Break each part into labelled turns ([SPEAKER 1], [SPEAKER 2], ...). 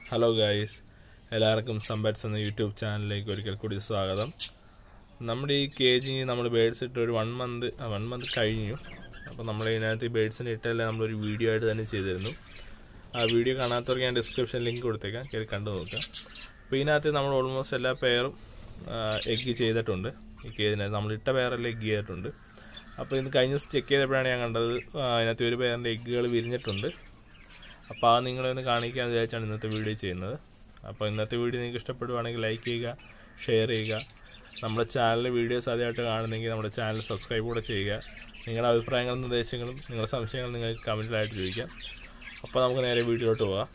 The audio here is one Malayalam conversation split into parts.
[SPEAKER 1] ഹലോ ഗായ്സ് എല്ലാവർക്കും സമ്പാറ്റ്സ് എന്ന യൂട്യൂബ് ചാനലിലേക്ക് ഒരിക്കൽ കൂടി സ്വാഗതം നമ്മുടെ ഈ കേജി നമ്മൾ ബേഡ്സ് ഇട്ട് ഒരു വൺ മന്ത് വൺ മന്ത് കഴിഞ്ഞു അപ്പോൾ നമ്മൾ ഇതിനകത്ത് ഈ ബേഡ്സിനെ ഇട്ടെല്ലാം നമ്മളൊരു വീഡിയോ ആയിട്ട് തന്നെ ചെയ്തിരുന്നു ആ വീഡിയോ കാണാത്തവർക്ക് ഞാൻ ഡിസ്ക്രിപ്ഷൻ ലിങ്ക് കൊടുത്തേക്കാം കയറി കണ്ടു നോക്കാം അപ്പോൾ ഇതിനകത്ത് നമ്മൾ ഓൾമോസ്റ്റ് എല്ലാ പെയറും എഗ്ഗ് ചെയ്തിട്ടുണ്ട് ഈ കേജിനകത്ത് നമ്മൾ ഇട്ട പെയറെല്ലാം എഗ്ഗ് ചെയ്തിട്ടുണ്ട് അപ്പോൾ ഇത് കഴിഞ്ഞ ദിവസം ചെക്ക് ചെയ്തപ്പോഴാണ് ഞാൻ കണ്ടത് ആ, അതിനകത്ത് ഒരു പെയറിൻ്റെ എഗ്ഗുകൾ വിരിഞ്ഞിട്ടുണ്ട് അപ്പോൾ ആ നിങ്ങളെ ഒന്ന് കാണിക്കാൻ വിചാരിച്ചാണ് ഇന്നത്തെ വീഡിയോ ചെയ്യുന്നത് അപ്പോൾ ഇന്നത്തെ വീഡിയോ നിങ്ങൾക്ക് ഇഷ്ടപ്പെടുവാണെങ്കിൽ ലൈക്ക് ചെയ്യുക ഷെയർ ചെയ്യുക നമ്മുടെ ചാനലിലെ വീഡിയോസ് ആദ്യമായിട്ട് കാണുന്നെങ്കിൽ നമ്മുടെ ചാനൽ സബ്സ്ക്രൈബ് കൂടെ ചെയ്യുക നിങ്ങളുടെ അഭിപ്രായങ്ങളും നിർദ്ദേശങ്ങളും നിങ്ങളുടെ സംശയങ്ങളും നിങ്ങൾക്ക് കമൻറ്റിലായിട്ട് ചോദിക്കാം അപ്പോൾ നമുക്ക് നേരെ വീഡിയോയിലോട്ട് പോകാം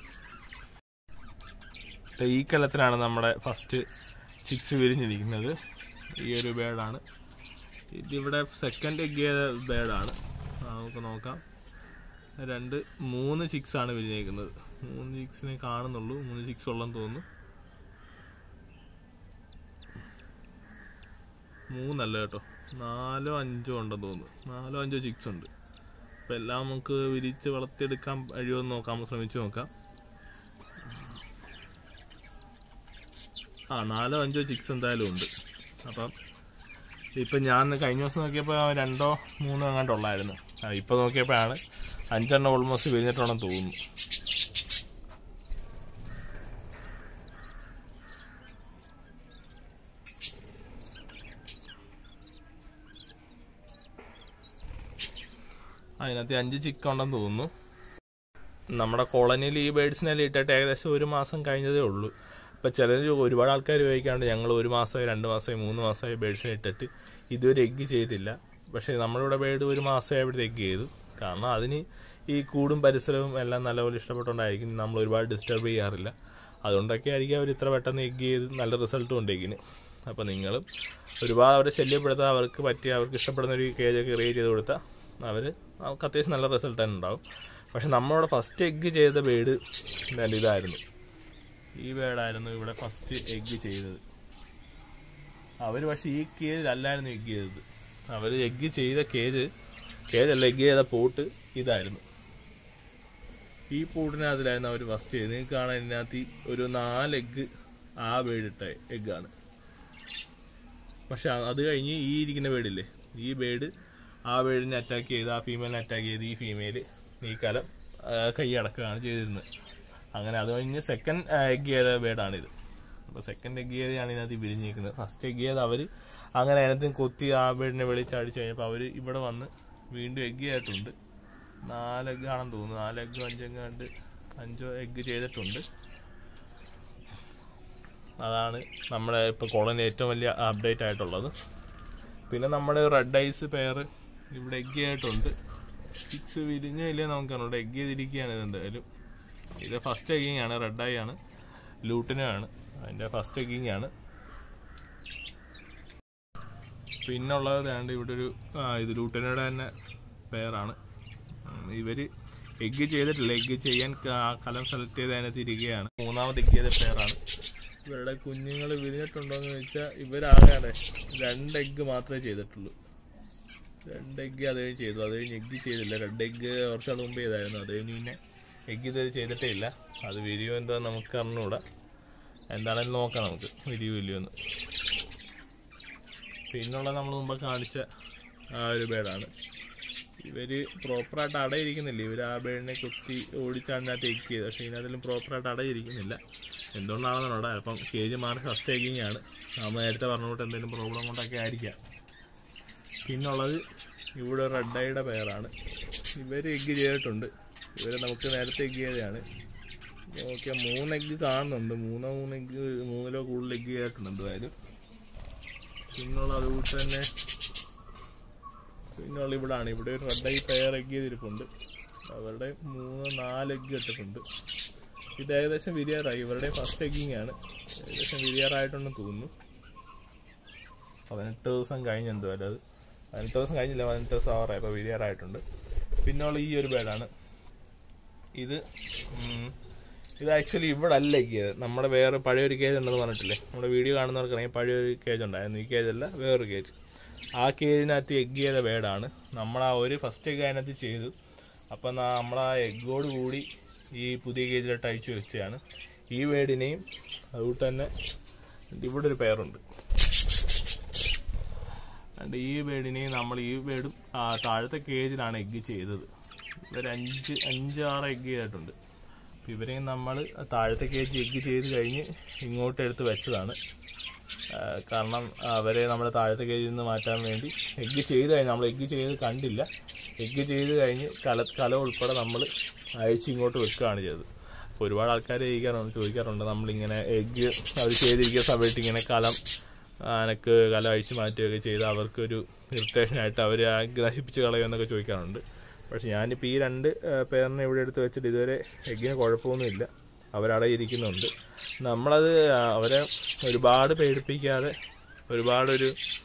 [SPEAKER 1] ഈ കലത്തിലാണ് നമ്മുടെ ഫസ്റ്റ് ചിക്സ് വിരിഞ്ഞിരിക്കുന്നത് ഈ ഒരു ബേഡാണ് ഇതിവിടെ സെക്കൻഡ് എഗ് ചെയ്ത ബേഡാണ് നമുക്ക് നോക്കാം രണ്ട് മൂന്ന് ചിക്സ് ആണ് വിരിഞ്ഞേക്കുന്നത് മൂന്ന് ചിക്സിനെ കാണുന്നുള്ളൂ മൂന്ന് ചിക്സ് ഉള്ളെന്ന് തോന്നുന്നു മൂന്നല്ല കേട്ടോ നാലോ അഞ്ചോ ഉണ്ടെന്ന് തോന്നുന്നു നാലോ അഞ്ചോ ചിക്സ് ഉണ്ട് അപ്പം എല്ലാം നമുക്ക് വിരിച്ച് വളർത്തിയെടുക്കാൻ കഴിയുമെന്ന് നോക്കാം നമുക്ക് ശ്രമിച്ചു നോക്കാം ആ നാലോ അഞ്ചോ ചിക്സ് എന്തായാലും ഉണ്ട് അപ്പം ഇപ്പം ഞാൻ കഴിഞ്ഞ ദിവസം നോക്കിയപ്പോൾ രണ്ടോ മൂന്നോ എങ്ങാണ്ട് ഉള്ളായിരുന്നു ആ ഇപ്പം നോക്കിയപ്പോഴാണ് അഞ്ചെണ്ണം ഓൾമോസ്റ്റ് വിരിഞ്ഞിട്ടുണ്ടെന്ന് തോന്നുന്നു അതിനകത്ത് അഞ്ച് ചിക്കൻ ഉണ്ടെന്ന് തോന്നുന്നു നമ്മുടെ കോളനിയിൽ ഈ ബേഡ്സിനെല്ലാം ഇട്ടിട്ട് ഏകദേശം ഒരു മാസം കഴിഞ്ഞതേ ഉള്ളൂ ഇപ്പം ചിലർ ഒരുപാട് ആൾക്കാർ ചോദിക്കാണ്ട് ഞങ്ങൾ ഒരു മാസമായി രണ്ട് മാസമായി മൂന്ന് മാസമായി ബേഡ്സിനെ ഇട്ടിട്ട് ഇതുവരെ എഗ്ഗ് ചെയ്തില്ല പക്ഷേ നമ്മളിവിടെ ബേഡ് ഒരു മാസമായി അവിടെ എഗ്ഗ് ചെയ്തു കാരണം അതിന് ഈ കൂടും പരിസരവും എല്ലാം നല്ലപോലെ ഇഷ്ടപ്പെട്ടുകൊണ്ടായിരിക്കും നമ്മൾ ഒരുപാട് ഡിസ്റ്റർബ് ചെയ്യാറില്ല അതുകൊണ്ടൊക്കെ ആയിരിക്കും അവർ ഇത്ര പെട്ടെന്ന് എഗ്ഗ് ചെയ്ത് നല്ല റിസൾട്ടും ഉണ്ട് എഗ്ഗിന് അപ്പോൾ നിങ്ങളും ഒരുപാട് അവരെ ശല്യപ്പെടുത്താൻ അവർക്ക് പറ്റിയ അവർക്ക് ഇഷ്ടപ്പെടുന്ന ഒരു കേജൊക്കെ ക്രിയേറ്റ് ചെയ്ത് കൊടുത്താൽ അവർ നമുക്ക് അത്യാവശ്യം നല്ല റിസൾട്ട് തന്നെ ഉണ്ടാവും പക്ഷെ നമ്മളിവിടെ ഫസ്റ്റ് എഗ്ഗ് ചെയ്ത ബേഡ് എന്തായാലും ഇതായിരുന്നു ഈ ബേഡായിരുന്നു ഇവിടെ ഫസ്റ്റ് എഗ്ഗ് ചെയ്തത് അവർ പക്ഷെ ഈ കേജിലല്ലായിരുന്നു എഗ്ഗ് ചെയ്തത് അവർ എഗ്ഗ് ചെയ്ത കേജ് കേജല്ല എഗ്ഗ് ചെയ്ത പോട്ട് ഇതായിരുന്നു ഈ പൂട്ടിനകത്തിലായിരുന്നു അവർ ഫസ്റ്റ് ചെയ്ത് നിങ്ങൾക്ക് കാണാൻ ഇതിനകത്ത് ഈ ഒരു നാല് എഗ്ഗ് ആ ബേഡിട്ട എഗ്ഗാണ് പക്ഷെ അത് കഴിഞ്ഞ് ഈ ഇരിക്കുന്ന ബേഡില്ലേ ഈ ബേഡ് ആ ബേഡിനെ അറ്റാക്ക് ചെയ്ത് ആ ഫീമെയിലിനെ അറ്റാക്ക് ചെയ്ത് ഈ ഫീമെയിൽ ഈ കലം ആ, കൈയടക്കുകയാണ് ചെയ്തിരുന്നത് അങ്ങനെ അത് കഴിഞ്ഞ് സെക്കൻഡ് എഗ് ചെയ്ത ബേഡാണിത് അപ്പോൾ സെക്കൻഡ് എഗ് ചെയ്താണ് ഇതിനകത്ത് വിരിഞ്ഞിരിക്കുന്നത് ഫസ്റ്റ് എഗ് ചെയ്ത് അവർ അങ്ങനെ അതിനകത്ത് കൊത്തി ആ ബേഡിനെ വെളിച്ചടിച്ച് കഴിഞ്ഞപ്പോൾ അവർ ഇവിടെ വന്ന് വീണ്ടും എഗ് ചെയ്തിട്ടുണ്ട് നാല് എഗ് ആണെന്ന് തോന്നുന്നു നാല് എഗ്ഗോ അഞ്ചെങ്ങാണ്ട് അഞ്ചോ എഗ്ഗ് ചെയ്തിട്ടുണ്ട് അതാണ് നമ്മുടെ ഇപ്പോൾ കോളനി ഏറ്റവും വലിയ അപ്ഡേറ്റ് ആയിട്ടുള്ളത് പിന്നെ നമ്മുടെ റെഡ് ഐസ് പെയർ ഇവിടെ എഗ് ചെയ്തിട്ടുണ്ട് സിക്സ് വിരിഞ്ഞില്ലേ നമുക്ക് ഇവിടെ എഗ് ചെയ്തിരിക്കുകയാണ് ഇത് എന്തായാലും ഇത് ഫസ്റ്റ് എഗ്ഗിങ് ആണ് റെഡ് ഐ ആണ് ലൂട്ടിനാണ് അതിൻ്റെ ഫസ്റ്റ് എഗ്ഗിങ് ആണ് പിന്നുള്ളത് വേണ്ട ഇവിടെ ഒരു ആ, ഇത് ലൂട്ടിനയുടെ തന്നെ പെയറാണ് ഇവര് എഗ്ഗ് ചെയ്തിട്ടില്ല എഗ്ഗ് ചെയ്യാൻ ക- കലം സെലക്ട് ചെയ്ത് അതിനകത്ത് ഇരിക്കുകയാണ് മൂന്നാമത് എഗ്ഗ് ചെയ്ത പെയറാണ് ഇവരുടെ കുഞ്ഞുങ്ങൾ വിരിഞ്ഞിട്ടുണ്ടോ എന്ന് ചോദിച്ചാൽ ഇവരാകെ രണ്ട് എഗ്ഗ് മാത്രമേ ചെയ്തിട്ടുള്ളൂ രണ്ട് എഗ്ഗ് അത് കഴിഞ്ഞ് ചെയ്തു അത് കഴിഞ്ഞ് എഗ്ഗ് ചെയ്തില്ല രണ്ട് എഗ്ഗ് കുറച്ചാൾ മുമ്പ് ചെയ്തായിരുന്നു അത് കഴിഞ്ഞ് പിന്നെ എഗ്ഗ് ഇതുവരെ ചെയ്തിട്ടേ ഇല്ല അത് വിരിയോ എന്താ നമുക്ക് അറിഞ്ഞൂടാ എന്താണെങ്കിലും നോക്കാം നമുക്ക് വിരിയോ ഇല്ലയോ എന്ന് പിന്നുള്ള നമ്മൾ മുമ്പ് കാണിച്ച ആ ഒരു ബേഡാണ് ഇവര് പ്രോപ്പറായിട്ട് അടയിരിക്കുന്നില്ല ഇവർ ആ ബേഡിനെ കുത്തി ഓടിച്ചാടിനകത്ത് എഗ് ചെയ്ത് പക്ഷേ ഇതിനകത്തിലും പ്രോപ്പറായിട്ട് അടയിരിക്കുന്നില്ല എന്തുകൊണ്ടാണെന്നുള്ളത് അപ്പം കേജ് മാറി ഫസ്റ്റ് എഗിങ് ആണ് നമ്മൾ നേരത്തെ പറഞ്ഞുകൊണ്ട് എന്തെങ്കിലും പ്രോബ്ലം കൊണ്ടൊക്കെ ആയിരിക്കാം പിന്നുള്ളത് ഇവിടെ റെഡ് ഐയുടെ പേരാണ് ഇവർ എഗ്ഗ് ചെയ്തിട്ടുണ്ട് ഇവർ നമുക്ക് നേരത്തെ എഗ്ഗ് ചെയ്തതാണ് നോക്കിയാൽ മൂന്ന് എഗ്ഗ് കാണുന്നുണ്ട് മൂന്നോ മൂന്ന് എഗ്ഗ് മൂന്നിലോ കൂടുതൽ എഗ്ഗ് ചെയ്തിട്ടുണ്ട് എന്തായാലും പിന്നുള്ള അതുകൂട്ട് തന്നെ പിന്നുള്ള ഇവിടാണ് ഇവിടെ ഒരു റെഡ് ഐ പെയർ എഗ്ഗ് ചെയ്തിരിപ്പുണ്ട് അവരുടെ മൂന്ന് നാല് എഗ്ഗ് ഇട്ടിട്ടുണ്ട് ഇത് ഏകദേശം വിരിയാറായി ഇവരുടെ ഫസ്റ്റ് എഗ്ഗിങ് ആണ് ഏകദേശം വിരിയാറായിട്ടുണ്ടെന്ന് തോന്നുന്നു പതിനെട്ട് ദിവസം കഴിഞ്ഞ് എന്തുവല്ല അത് പതിനെട്ട് ദിവസം കഴിഞ്ഞില്ല പതിനെട്ട് ദിവസം ആവാറായി അപ്പോൾ വിരിയാറായിട്ടുണ്ട് പിന്നുള്ള ഈ ഒരു ബേഡാണ് ഇത് ഉം, ഇത് ആക്ച്വലി ഇവിടെ അല്ല എഗ് ചെയ്തത് നമ്മുടെ വേറെ പഴയൊരു കേജ് ഉണ്ടെന്ന് പറഞ്ഞിട്ടില്ലേ നമ്മുടെ വീഡിയോ കാണുന്നവർക്കറിയാം പഴയൊരു കേജ് ഉണ്ടായിരുന്നു ഈ കേജ് അല്ല വേറൊരു കേജ് ആ കേജിനകത്ത് എഗ് ചെയ്ത ബേഡാണ് നമ്മൾ ആ ഒരു ഫസ്റ്റ് എഗ് അതിനകത്ത് ചെയ്തു അപ്പം നമ്മൾ ആ എഗ്ഗോട് കൂടി ഈ പുതിയ കേജിലോട്ട് അയച്ചു വെച്ചതാണ് ഈ വേടിനെയും അതുകൊണ്ട് തന്നെ ഇവിടെ ഒരു പെയറുണ്ട് അതുകൊണ്ട് ഈ ബേഡിനെയും നമ്മൾ ഈ ബേഡും ആ, താഴത്തെ കേജിലാണ് എഗ്ഗ് ചെയ്തത് ഇവർ അഞ്ച് അഞ്ച് ആറ് എഗ്ഗ് ചെയ്തിട്ടുണ്ട് അപ്പോൾ ഇവരെയും നമ്മൾ താഴത്തെ കേജ് എഗ്ഗ് ചെയ്ത് കഴിഞ്ഞ് ഇങ്ങോട്ട് എടുത്ത് വെച്ചതാണ് ആ, കാരണം അവരെ നമ്മുടെ താഴത്തെ കേജിൽ നിന്ന് മാറ്റാൻ വേണ്ടി എഗ്ഗ് ചെയ്ത് കഴിഞ്ഞ് നമ്മൾ എഗ്ഗ് ചെയ്ത് കണ്ടില്ല എഗ്ഗ് ചെയ്ത് കഴിഞ്ഞ് കല കല ഉൾപ്പെടെ നമ്മൾ അഴിച്ച് ഇങ്ങോട്ട് വെക്കുകയാണ് ചെയ്തത് അപ്പോൾ ഒരുപാട് ആൾക്കാർ ചോദിക്കാറുണ്ട് ചോദിക്കാറുണ്ട് നമ്മളിങ്ങനെ എഗ്ഗ് അവർ ചെയ്തിരിക്കുന്ന സമയത്ത് ഇങ്ങനെ കലം അനക്ക് കല അഴിച്ച് മാറ്റുകയൊക്കെ ചെയ്ത് അവർക്കൊരു ഇറിറ്റേഷനായിട്ട് അവർ നശിപ്പിച്ച് കളയുമെന്നൊക്കെ ചോദിക്കാറുണ്ട് പക്ഷെ ഞാനിപ്പോൾ ഈ രണ്ട് ആ, പേരിനെ ഇവിടെ എടുത്ത് വെച്ചിട്ട് ഇതുവരെ എഗ്ഗിന് കുഴപ്പമൊന്നുമില്ല അവരവിടെ ഇരിക്കുന്നുണ്ട് നമ്മളത് ആ, അവരെ ഒരുപാട് പേടിപ്പിക്കാതെ ഒരുപാടൊരു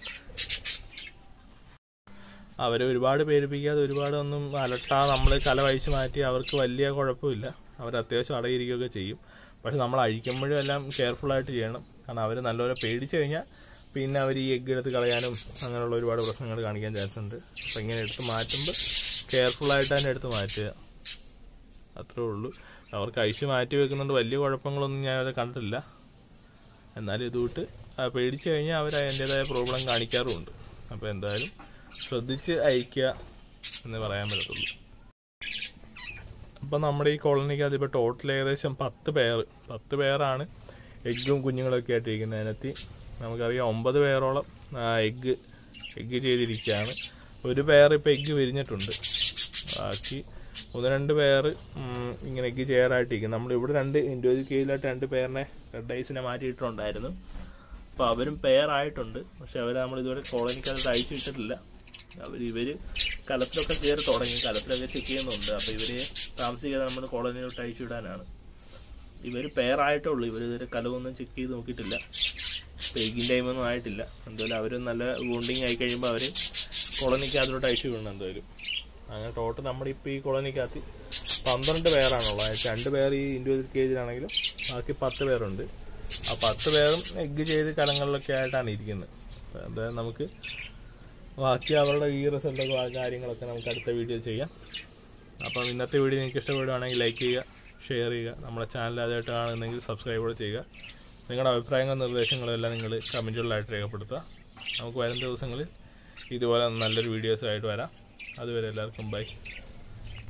[SPEAKER 1] അവരെ ഒരുപാട് പേടിപ്പിക്കാതെ ഒരുപാട് ഒന്നും അലട്ടാതെ നമ്മൾ കല വഹിച്ച് മാറ്റി അവർക്ക് വലിയ കുഴപ്പമില്ല അവർ അത്യാവശ്യം അടയിരിക്കുകയൊക്കെ ചെയ്യും പക്ഷെ നമ്മൾ അഴിക്കുമ്പോഴും എല്ലാം കെയർഫുള്ളായിട്ട് ചെയ്യണം കാരണം അവർ നല്ലപോലെ പേടിച്ചു കഴിഞ്ഞാൽ പിന്നെ അവർ ഈ എഗ്ഗ് എടുത്ത് കളയാനും അങ്ങനെയുള്ള ഒരുപാട് പ്രശ്നങ്ങൾ കാണിക്കാൻ ചാൻസ് ഉണ്ട് അപ്പം ഇങ്ങനെ എടുത്ത് മാറ്റുമ്പോൾ കെയർഫുള്ളായിട്ട് തന്നെ എടുത്ത് മാറ്റുക അത്രേ ഉള്ളൂ അവർക്ക് അഴിച്ച് മാറ്റി വെക്കുന്നുണ്ട് വലിയ കുഴപ്പങ്ങളൊന്നും ഞാൻ അവരെ കണ്ടിട്ടില്ല എന്നാലും ഇതുകൂട്ട് പേടിച്ചു കഴിഞ്ഞാൽ അവർ അതിൻ്റെതായ പ്രോബ്ലം കാണിക്കാറുമുണ്ട് അപ്പോൾ എന്തായാലും ശ്രദ്ധിച്ച് അയക്കുക എന്ന് പറയാൻ പറ്റത്തുള്ളൂ അപ്പം നമ്മുടെ ഈ കോളനിക്ക് അതിപ്പോൾ ടോട്ടൽ ഏകദേശം പത്ത് പേർ പത്ത് പേരാണ് എഗ്ഗും കുഞ്ഞുങ്ങളൊക്കെ ആയിട്ട് ഇരിക്കുന്നത് അതിനകത്ത് നമുക്കറിയാം ഒമ്പത് പേരോളം എഗ്ഗ് എഗ്ഗ് ചെയ്തിരിക്കുകയാണ് ഒരു പേർ ഇപ്പോൾ എഗ്ഗ് വിരിഞ്ഞിട്ടുണ്ട് ബാക്കി ഒന്ന് രണ്ട് പേർ ഇങ്ങനെ എഗ്ഗ് ചെയ്യാറായിട്ടിരിക്കും നമ്മൾ ഇവിടെ രണ്ട് ഇൻഡിവിജ്വൽ കേജിലായിട്ട് രണ്ട് പേരിനെ റെഡ് ഐസിനെ മാറ്റിയിട്ടുണ്ടായിരുന്നു അപ്പോൾ അവരും പെയറായിട്ടുണ്ട് പക്ഷെ അവർ നമ്മൾ ഇതുവരെ കോളനിക്കകത്ത് അയച്ചിട്ടിട്ടില്ല അവർ ഇവർ കലത്തിലൊക്കെ കയറി തുടങ്ങി കലത്തിലൊക്കെ ചെക്ക് ചെയ്യുന്നുണ്ട് അപ്പോൾ ഇവര് താമസിക്കാതെ നമ്മൾ കോളനിയിലോട്ട് അയച്ചു വിടാനാണ് ഇവർ പെയറായിട്ടേ ഉള്ളൂ ഇവർ ഇതുവരെ കലമൊന്നും ചെക്ക് ചെയ്ത് നോക്കിയിട്ടില്ല പേഗിങ് ടൈമൊന്നും ആയിട്ടില്ല എന്തായാലും അവർ നല്ല വോണ്ടിങ് ആയി കഴിയുമ്പോൾ അവർ കോളനിക്കകത്തോട്ട് അയച്ചു വിടണം എന്തായാലും അങ്ങനെ ടോട്ടൽ നമ്മുടെ ഇപ്പോൾ ഈ കോളനിക്കകത്ത് പന്ത്രണ്ട് പേരാണുള്ളത് അതായത് രണ്ട് പേർ ഈ ഇൻഡിവിജ്വൽ കേജിലാണെങ്കിലും ബാക്കി പത്ത് പേരുണ്ട് ആ പത്ത് പേരും എഗ്ഗ് ചെയ്ത് കലങ്ങളിലൊക്കെ ആയിട്ടാണ് ഇരിക്കുന്നത് അപ്പോൾ എന്തായാലും നമുക്ക് ബാക്കി അവരുടെ ഈ റിസൾട്ടൊക്കെ ആ കാര്യങ്ങളൊക്കെ നമുക്ക് അടുത്ത വീഡിയോ ചെയ്യാം അപ്പം ഇന്നത്തെ വീഡിയോ നിങ്ങൾക്ക് ഇഷ്ടപ്പെടുകയാണെങ്കിൽ ലൈക്ക് ചെയ്യുക ഷെയർ ചെയ്യുക നമ്മുടെ ചാനൽ ആദ്യമായിട്ട് കാണുന്നെങ്കിൽ സബ്സ്ക്രൈബ് കൂടെ ചെയ്യുക നിങ്ങളുടെ അഭിപ്രായങ്ങളും നിർദ്ദേശങ്ങളും എല്ലാം നിങ്ങൾ കമൻറ്റുകളിലായിട്ട് രേഖപ്പെടുത്തുക നമുക്ക് വരും ദിവസങ്ങളിൽ ഇതുപോലെ നല്ലൊരു വീഡിയോസായിട്ട് വരാം അതുവരെ എല്ലാവർക്കും ബൈ